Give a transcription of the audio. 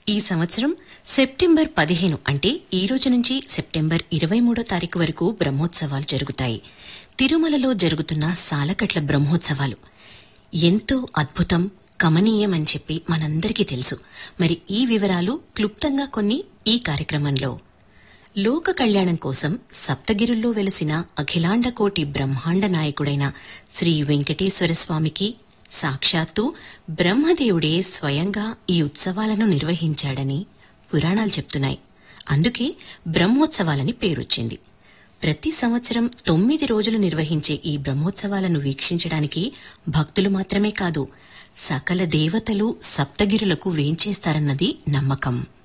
ఈ సంవత్సరం సెప్టెంబర్ పదిహేను అంటే ఈ రోజు నుంచి సెప్టెంబర్ ఇరవై మూడో తారీఖు వరకు బ్రహ్మోత్సవాలు జరుగుతాయి తిరుమలలో జరుగుతున్న సాలకట్ల బ్రహ్మోత్సవాలు ఎంతో అద్భుతం కమనీయం అని చెప్పి మనందరికీ తెలుసు మరి ఈ వివరాలు క్లుప్తంగా కొన్ని ఈ కార్యక్రమంలో లోక కళ్యాణం కోసం సప్తగిరుల్లో వెలసిన అఖిలాండ కోటి బ్రహ్మాండ నాయకుడైన శ్రీ వెంకటేశ్వర స్వామికి సాక్షాత్తు బ్రహ్మదేవుడే స్వయంగా ఈ ఉత్సవాలను నిర్వహించాడని పురాణాలు చెప్తున్నాయి అందుకే బ్రహ్మోత్సవాలని పేరొచ్చింది ప్రతి సంవత్సరం తొమ్మిది రోజులు నిర్వహించే ఈ బ్రహ్మోత్సవాలను వీక్షించడానికి భక్తులు మాత్రమే కాదు సకల దేవతలు సప్తగిరులకు వేంచేస్తారన్నది నమ్మకం